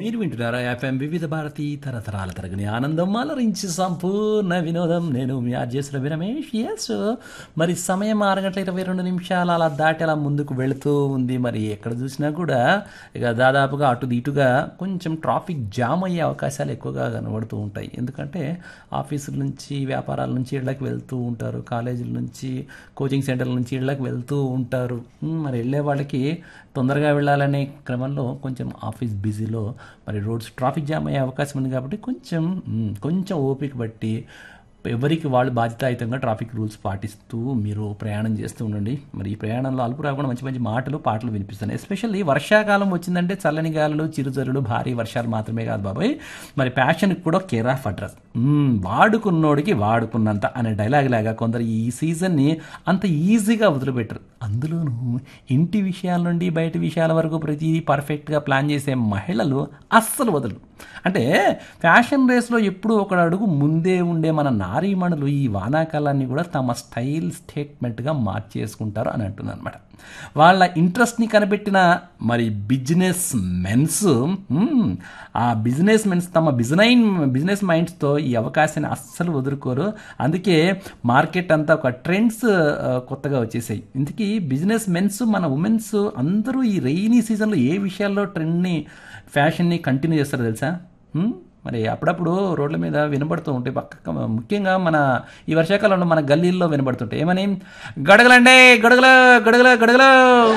మీరు వింటున్నారా ఎఫ్ఎం వివిధ భారతి తరతరాల తరగని ఆనందం అలరించి సంపూర్ణ వినోదం నేను మీ ఆర్జేశ్వర రమేష్ ఎస్ మరి సమయం ఆరు గంటల ఇరవై రెండు నిమిషాలు అలా దాటి అలా ముందుకు వెళుతూ ఉంది మరి ఎక్కడ చూసినా కూడా ఇక దాదాపుగా అటు ఇటుగా కొంచెం ట్రాఫిక్ జామ్ అయ్యే అవకాశాలు ఎక్కువగా కనబడుతూ ఉంటాయి ఎందుకంటే ఆఫీసుల నుంచి వ్యాపారాల నుంచి ఇళ్ళకి వెళ్తూ ఉంటారు కాలేజీల నుంచి కోచింగ్ సెంటర్ల నుంచి ఇళ్ళకి వెళ్తూ ఉంటారు ఉమ్, మరి వెళ్ళే వాళ్ళకి తొందరగా వెళ్ళాలనే క్రమంలో కొంచెం ఆఫీస్ బిజీలో మరి రోడ్స్ ట్రాఫిక్ జామ్ అయ్యే అవకాశం ఉంది కాబట్టి కొంచెం మ్, కొంచెం ఓపిక బట్టి ఎవరికి వాళ్ళు బాధ్యతాయుతంగా ట్రాఫిక్ రూల్స్ పాటిస్తూ మీరు ప్రయాణం చేస్తూ ఉండండి మరి ఈ ప్రయాణంలో అలుపు రాకుండా మంచి మంచి మాటలు పాటలు వినిపిస్తాను ఎస్పెషల్లీ వర్షాకాలం వచ్చిందంటే చల్లని గాలులు చిరుజరులు భారీ వర్షాలు మాత్రమే కాదు బాబాయ్ మరి ప్యాషన్కి కూడా కేర్ ఆఫ్ అడ్రస్ మ్మ్, వాడుకున్నోడికి వాడుకున్నంత అనే డైలాగ్ లాగా కొందరు ఈ సీజన్ని అంత ఈజీగా వదిలిపెట్టరు అందులోనూ ఇంటి విషయాల నుండి బయట విషయాల వరకు ప్రతిదీ పర్ఫెక్ట్గా ప్లాన్ చేసే మహిళలు అస్సలు వదలరు అంటే ఫ్యాషన్ రేస్లో ఎప్పుడూ ఒక అడుగు ముందే ఉండే మన నారీమణులు ఈ వానాకాలాన్ని కూడా తమ స్టైల్ స్టేట్మెంట్గా మార్చేసుకుంటారు అని అంటున్నాను అనమాట వాళ్ళ ఇంట్రెస్ట్ని కనిపెట్టిన మరి బిజినెస్ మెన్స్ మ్మ్, ఆ బిజినెస్ మెన్స్ తమ బిజినైన్ బిజినెస్ మైండ్స్తో ఈ అవకాశాన్ని అస్సలు వదులుకోరు అందుకే మార్కెట్ అంతా ఒక ట్రెండ్స్ ఆ, కొత్తగా వచ్చేసాయి ఇందుకీ బిజినెస్ మెన్స్ మన ఉమెన్స్ అందరూ ఈ రెయినీ సీజన్లో ఏ విషయాల్లో ట్రెండ్ని ఫ్యాషన్ని కంటిన్యూ చేస్తారో తెలుసా హ్మ్? మరి అప్పుడప్పుడు రోడ్ల మీద వినబడుతూ ఉంటాయి పక్క ముఖ్యంగా మన ఈ వర్షాకాలంలో మన గల్లీల్లో వినబడుతుంటాయి ఏమని గడగలండి గడుగుల గడుగుల గడుగుల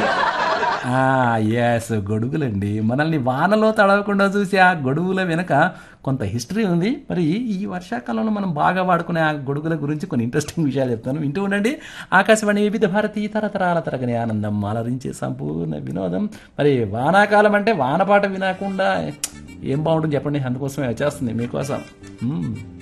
ఎస్ గొడుగులండి మనల్ని వానలో తడవకుండా చూసి ఆ గొడుగుల వెనుక కొంత హిస్టరీ ఉంది మరి ఈ వర్షాకాలంలో మనం బాగా వాడుకునే ఆ గొడుగుల గురించి కొన్ని ఇంట్రెస్టింగ్ విషయాలు చెప్తాను వింటూ ఉండండి ఆకాశవాణి వివిధ భారతి తరతరాల తరగని ఆనందం అలరించే సంపూర్ణ వినోదం మరి వానాకాలం అంటే వానపాట వినకుండా ఏం బాగుంటుంది చెప్పండి అందుకోసమే వచ్చేస్తుంది మీకోసం మ్మ్.